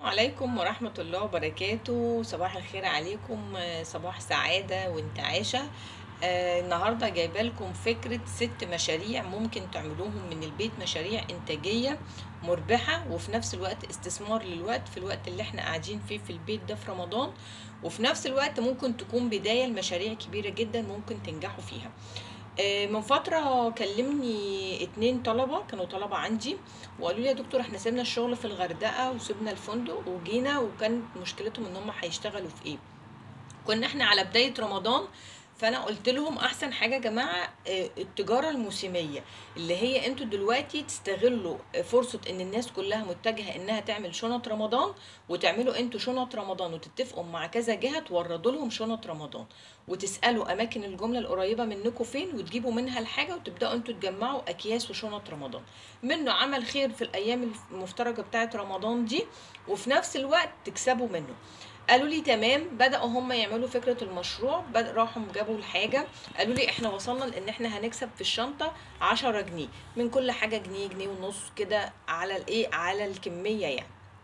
عليكم ورحمة الله وبركاته صباح الخير عليكم آه، صباح سعادة وانتعاشة آه، النهاردة جايبة لكم فكرة ست مشاريع ممكن تعملوهم من البيت مشاريع إنتاجية مربحة وفي نفس الوقت استثمار للوقت في الوقت اللي احنا قاعدين فيه في البيت ده في رمضان وفي نفس الوقت ممكن تكون بداية لمشاريع كبيرة جدا ممكن تنجحوا فيها آه، من فترة كلمني اتنين طلبة كانوا طلبة عندي وقالوا لي يا دكتور احنا سيبنا الشغل في الغردقة وسيبنا الفندق وجينا وكانت مشكلتهم ان هم هيشتغلوا في ايه كنا احنا على بداية رمضان فانا قلت لهم احسن حاجه يا جماعه آه، التجاره الموسميه اللي هي انتوا دلوقتي تستغلوا فرصه ان الناس كلها متجهه انها تعمل شنط رمضان وتعملوا انتوا شنط رمضان وتتفقوا مع كذا جهه توردوا لهم شنط رمضان وتسالوا اماكن الجمله القريبه منكم فين وتجيبوا منها الحاجه وتبداوا انتوا تجمعوا اكياس وشنط رمضان منه عمل خير في الايام المفترجه بتاعه رمضان دي وفي نفس الوقت تكسبوا منه قالوا لي تمام بدأوا هم يعملوا فكرة المشروع بد... راحوا جابوا الحاجة قالوا لي احنا وصلنا لان احنا هنكسب في الشنطة عشرة جنيه من كل حاجة جنيه جنيه ونص كده على الايه على الكمية يعني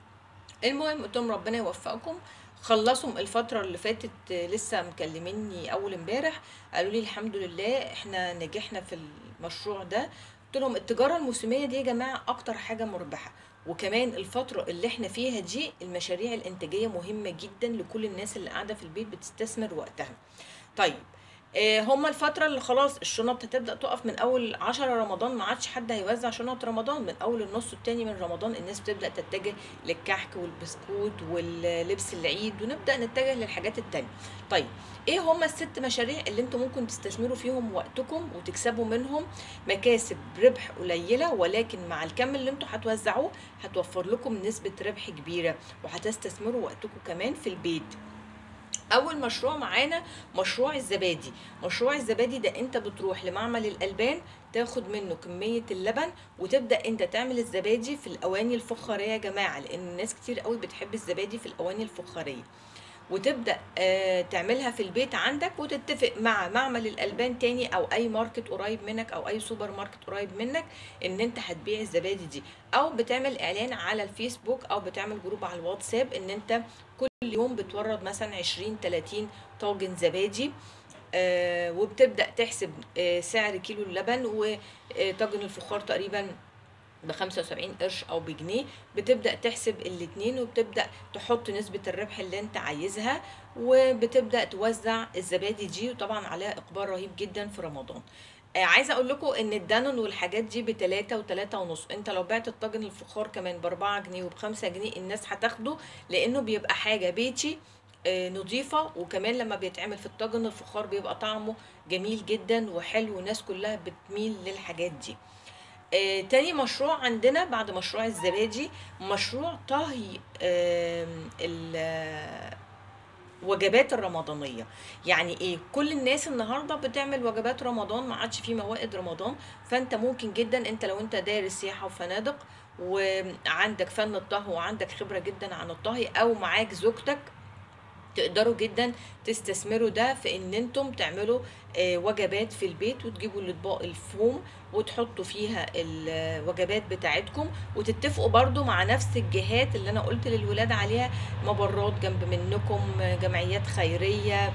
المهم قلت لهم ربنا يوفقكم خلصوا الفترة اللي فاتت آه، لسه مكلميني أول امبارح قالوا لي الحمد لله احنا نجحنا في المشروع ده قلت لهم التجارة الموسمية دي يا جماعة أكتر حاجة مربحة وكمان الفترة اللي احنا فيها دي المشاريع الإنتاجية مهمة جدا لكل الناس اللي قاعدة في البيت بتستثمر وقتها طيب آه، هما الفترة اللي خلاص الشنط هتبدأ تقف من أول عشرة رمضان ما عادش حد هيوزع شنط رمضان من أول النص التاني من رمضان الناس بتبدأ تتجه للكحك والبسكوت واللبس العيد ونبدأ نتجه للحاجات التانية طيب ايه هما الست مشاريع اللي انتوا ممكن تستثمروا فيهم وقتكم وتكسبوا منهم مكاسب ربح قليلة ولكن مع الكم اللي انتوا هتوزعوه هتوفر لكم نسبة ربح كبيرة وهتستثمروا وقتكم كمان في البيت اول مشروع معانا مشروع الزبادي مشروع الزبادي ده انت بتروح لمعمل الالبان تاخد منه كمية اللبن وتبدأ انت تعمل الزبادي في الاواني الفخارية يا جماعة لان الناس كتير قوي بتحب الزبادي في الاواني الفخارية وتبدأ آه، تعملها في البيت عندك وتتفق مع معمل الألبان تاني أو أي ماركت قريب منك أو أي سوبر ماركت قريب منك إن أنت هتبيع الزبادي دي أو بتعمل إعلان على الفيسبوك أو بتعمل جروب على الواتساب إن أنت كل يوم بتورد مثلا 20 30 طاجن زبادي آه، وبتبدأ تحسب آه، سعر كيلو اللبن وطاجن الفخار تقريبا ب 75 قرش او بجنيه بتبدا تحسب الاتنين وبتبدا تحط نسبه الربح اللي انت عايزها وبتبدا توزع الزبادي دي وطبعا عليها اقبال رهيب جدا في رمضان آه، عايزه اقول لكم ان الدانون والحاجات دي بتلاتة وتلاتة ونص انت لو بعت الطاجن الفخار كمان باربعة جنيه وبخمسة جنيه الناس هتاخده لانه بيبقى حاجه بيتي آه، نظيفة وكمان لما بيتعمل في الطاجن الفخار بيبقى طعمه جميل جدا وحلو والناس كلها بتميل للحاجات دي آه، تاني مشروع عندنا بعد مشروع الزبادي مشروع طهي آم، ال- وجبات الرمضانية يعني ايه كل الناس النهاردة بتعمل وجبات رمضان ما عادش في موائد رمضان فانت ممكن جدا انت لو انت دارس سياحة وفنادق وعندك فن الطهي وعندك خبرة جدا عن الطهي او معاك زوجتك تقدروا جدا تستثمروا ده في ان انتم تعملوا آه، وجبات في البيت وتجيبوا الاطباق الفوم وتحطوا فيها الوجبات بتاعتكم وتتفقوا برضو مع نفس الجهات اللي انا قلت للولاد عليها مبرات جنب منكم جمعيات خيرية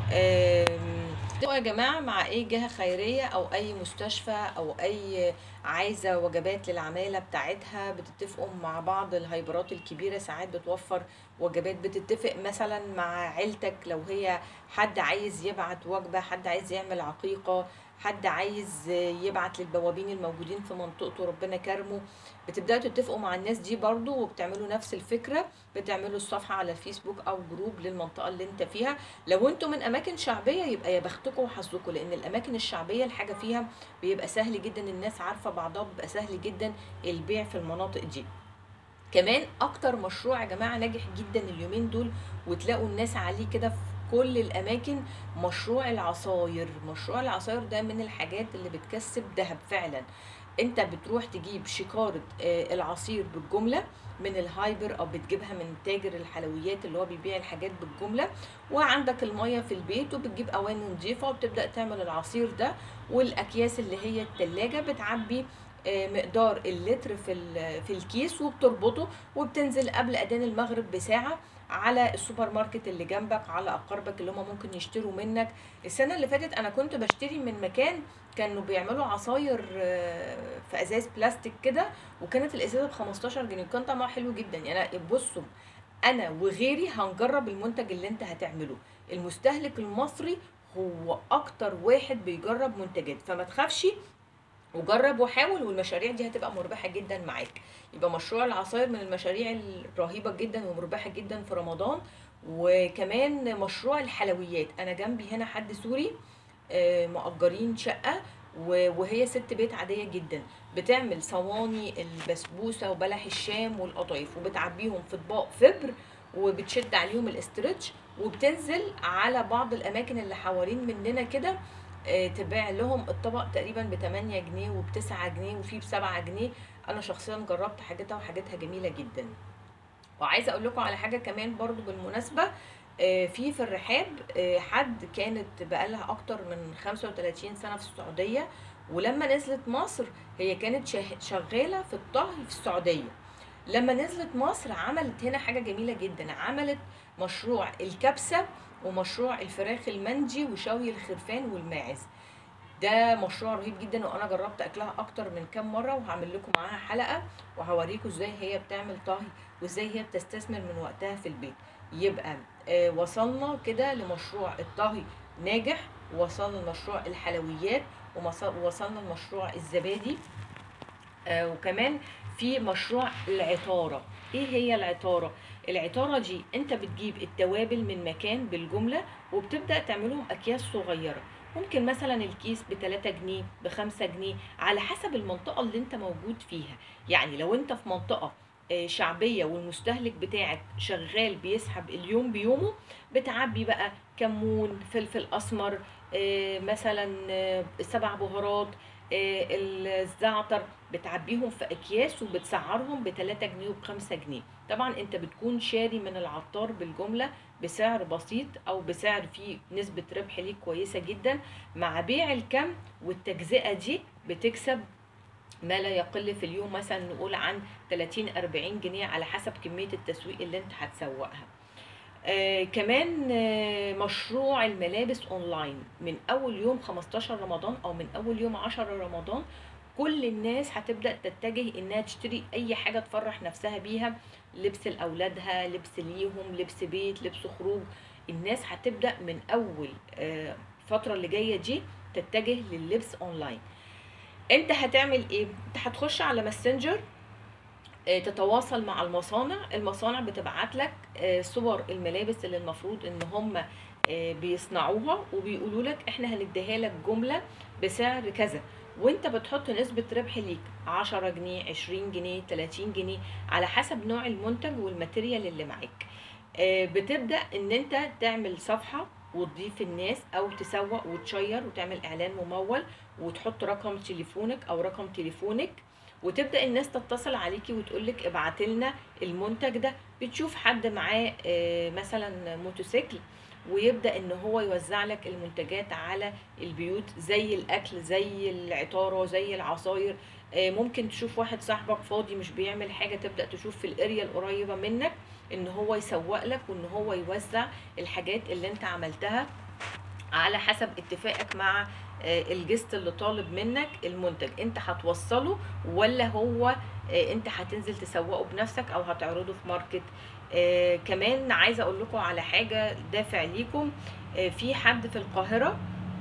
آم، تبقوا يا جماعة مع اي جهة خيرية او اي مستشفى او اي عايزة وجبات للعمالة بتاعتها بتتفقوا مع بعض الهايبرات الكبيرة ساعات بتوفر وجبات بتتفق مثلا مع عيلتك لو هي حد عايز يبعت وجبة حد عايز يعمل عقيقة حد عايز يبعت للبوابين الموجودين في منطقته ربنا كرمه بتبداوا تتفقوا مع الناس دي برضو وبتعملوا نفس الفكرة بتعملوا الصفحة على الفيسبوك او جروب للمنطقة اللي انت فيها لو انتوا من اماكن شعبية يبقى يا بختكم وحظكم لان الاماكن الشعبية الحاجة فيها بيبقى سهل جدا الناس عارفة بعضها بيبقى سهل جدا البيع في المناطق دي كمان اكتر مشروع يا جماعه ناجح جدا اليومين دول وتلاقوا الناس عليه كده في كل الاماكن مشروع العصاير مشروع العصاير ده من الحاجات اللي بتكسب ذهب فعلا انت بتروح تجيب شكارة آه، العصير بالجملة من الهايبر او بتجيبها من تاجر الحلويات اللي هو بيبيع الحاجات بالجملة وعندك المية في البيت وبتجيب اواني نظيفة وبتبدأ تعمل العصير ده والاكياس اللي هي التلاجة بتعبي آه، مقدار اللتر في ال- في الكيس وبتربطه وبتنزل قبل اذان المغرب بساعه على السوبر ماركت اللي جنبك على اقاربك اللي هم ممكن يشتروا منك السنه اللي فاتت انا كنت بشتري من مكان كانوا بيعملوا عصاير آه، في ازاز بلاستيك كده وكانت الازازه ب 15 جنيه وكان طعمها حلو جدا يعني بصوا انا وغيري هنجرب المنتج اللي انت هتعمله المستهلك المصري هو اكتر واحد بيجرب منتجات فما تخافش وجرب وحاول والمشاريع دي هتبقى مربحة جدا معاك يبقى مشروع العصاير من المشاريع الرهيبة جدا ومربحة جدا في رمضان وكمان مشروع الحلويات انا جنبي هنا حد سوري آه، مأجرين شقة و- وهي ست بيت عادية جدا بتعمل صواني البسبوسة وبلح الشام والقطايف وبتعبيهم في اطباق فبر وبتشد عليهم الاسترتش وبتنزل على بعض الاماكن اللي حوالين مننا كده آه، تبيع لهم الطبق تقريبا ب 8 جنيه وب 9 جنيه وفي ب 7 جنيه انا شخصيا جربت حاجتها وحاجتها جميله جدا وعايزه اقول لكم على حاجه كمان برضو بالمناسبه آه، في في الرحاب آه، حد كانت بقالها اكتر من 35 سنه في السعوديه ولما نزلت مصر هي كانت شه- شغاله في الطهي في السعوديه لما نزلت مصر عملت هنا حاجه جميله جدا عملت مشروع الكبسه ومشروع الفراخ المندي وشوي الخرفان والماعز ده مشروع رهيب جدا وانا جربت اكلها اكتر من كام مره وهعمل لكم معاها حلقه وهوريكم ازاي هي بتعمل طهي وازاي هي بتستثمر من وقتها في البيت يبقى آه وصلنا كده لمشروع الطهي ناجح ووصلنا لمشروع الحلويات ومص- ووصلنا لمشروع الزبادي آه وكمان في مشروع العطارة ايه هي العطارة العطارة دي انت بتجيب التوابل من مكان بالجملة وبتبدأ تعملهم اكياس صغيرة ممكن مثلا الكيس ب 3 جنيه ب 5 جنيه على حسب المنطقة اللي انت موجود فيها يعني لو انت في منطقة آه، شعبية والمستهلك بتاعك شغال بيسحب اليوم بيومه بتعبي بقى كمون فلفل اسمر آه، مثلا آه، سبع بهارات آه، الزعتر بتعبيهم في اكياس وبتسعرهم ب 3 جنيه وب 5 جنيه طبعا انت بتكون شاري من العطار بالجمله بسعر بسيط او بسعر فيه نسبه ربح ليك كويسه جدا مع بيع الكم والتجزئه دي بتكسب ما لا يقل في اليوم مثلا نقول عن 30 40 جنيه على حسب كميه التسويق اللي انت هتسوقها آه كمان آه مشروع الملابس اونلاين من اول يوم 15 رمضان او من اول يوم 10 رمضان كل الناس هتبدا تتجه انها تشتري اي حاجه تفرح نفسها بيها لبس لاولادها لبس ليهم لبس بيت لبس خروج الناس هتبدا من اول آه، الفتره اللي جايه دي تتجه لللبس اونلاين انت هتعمل ايه انت هتخش على ماسنجر آه، تتواصل مع المصانع المصانع بتبعت لك آه، صور الملابس اللي المفروض ان هم آه، بيصنعوها وبيقولوا لك احنا هنديها لك جمله بسعر كذا وانت بتحط نسبة ربح ليك 10 جنيه 20 جنيه 30 جنيه على حسب نوع المنتج والماتيريال اللي معاك آه، بتبدأ ان انت تعمل صفحة وتضيف الناس او تسوق وتشير وتعمل اعلان ممول وتحط رقم تليفونك او رقم تليفونك وتبدا الناس تتصل عليكي وتقولك ابعت لنا المنتج ده بتشوف حد معاه آه، مثلا موتوسيكل ويبدا ان هو يوزع لك المنتجات على البيوت زي الاكل زي العطاره زي العصاير آه، ممكن تشوف واحد صاحبك فاضي مش بيعمل حاجه تبدا تشوف في الاريا القريبه منك ان هو يسوق لك وان هو يوزع الحاجات اللي انت عملتها على حسب اتفاقك مع آه، الجست اللي طالب منك المنتج انت هتوصله ولا هو آه، انت هتنزل تسوقه بنفسك او هتعرضه في ماركت آه كمان عايزه اقول لكم على حاجه دافع ليكم آه في حد في القاهره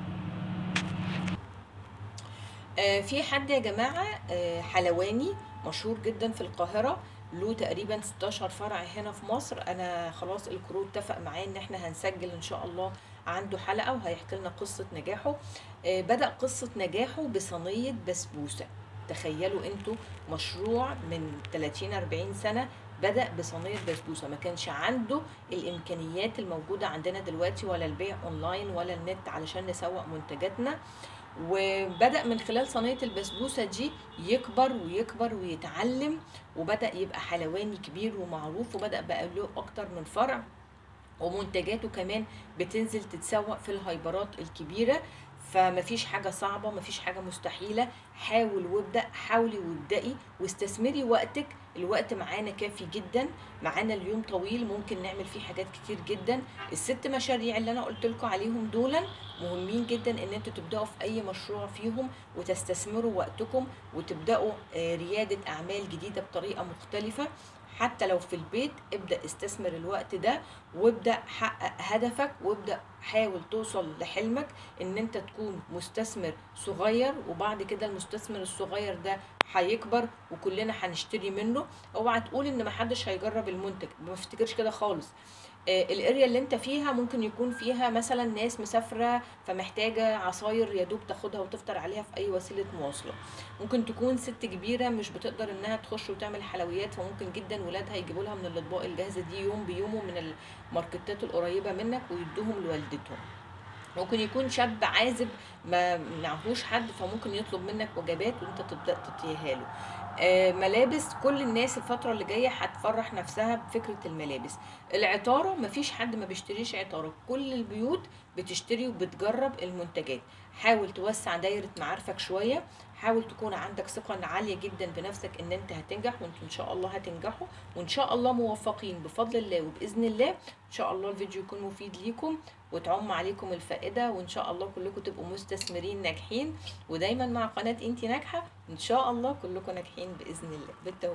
آه في حد يا جماعه آه حلواني مشهور جدا في القاهره له تقريبا 16 فرع هنا في مصر انا خلاص الكرو اتفق معاه ان احنا هنسجل ان شاء الله عنده حلقه وهيحكي لنا قصه نجاحه آه بدا قصه نجاحه بصينيه بسبوسه تخيلوا انتوا مشروع من 30 40 سنه بدأ بصينية بسبوسة ما كانش عنده الإمكانيات الموجودة عندنا دلوقتي ولا البيع أونلاين ولا النت علشان نسوق منتجاتنا وبدأ من خلال صينية البسبوسة دي يكبر ويكبر ويتعلم وبدأ يبقى حلواني كبير ومعروف وبدأ بقى له أكتر من فرع ومنتجاته كمان بتنزل تتسوق في الهايبرات الكبيرة فمفيش حاجة صعبة مفيش حاجة مستحيلة حاول وابدأ حاولي وابدأي واستثمري وقتك الوقت معانا كافي جدا معانا اليوم طويل ممكن نعمل فيه حاجات كتير جدا الست مشاريع اللي انا قلت لكم عليهم دولا مهمين جدا ان انتوا تبداوا في اي مشروع فيهم وتستثمروا وقتكم وتبداوا آه، رياده اعمال جديده بطريقه مختلفه حتى لو في البيت ابدا استثمر الوقت ده وابدا حقق هدفك وابدا حاول توصل لحلمك ان انت تكون مستثمر صغير وبعد كده المستثمر الصغير ده هيكبر وكلنا هنشتري منه اوعى تقول ان محدش هيجرب المنتج ما افتكرش كده خالص آه، الاريا اللي انت فيها ممكن يكون فيها مثلا ناس مسافره فمحتاجه عصاير يا دوب تاخدها وتفطر عليها في اي وسيله مواصله ممكن تكون ست كبيره مش بتقدر انها تخش وتعمل حلويات فممكن جدا ولادها يجيبوا لها من الاطباق الجاهزه دي يوم بيومه من الماركتات القريبه منك ويدوهم لوالدتهم ممكن يكون شاب عازب ما معهوش حد فممكن يطلب منك وجبات وانت تبدا تديها له آه، ملابس كل الناس الفترة اللي جاية هتفرح نفسها بفكرة الملابس العطارة مفيش حد ما بيشتريش عطارة كل البيوت بتشتري وبتجرب المنتجات حاول توسع دايرة معارفك شوية حاول تكون عندك ثقة عالية جدا بنفسك ان انت هتنجح وانتوا ان شاء الله هتنجحوا وان شاء الله موفقين بفضل الله وبإذن الله ان شاء الله الفيديو يكون مفيد ليكم وتعم عليكم الفائدة وان شاء الله كلكم تبقوا مستثمرين ناجحين ودايما مع قناة انتي ناجحة ان شاء الله كلكم ناجحين بإذن الله بالتوفيق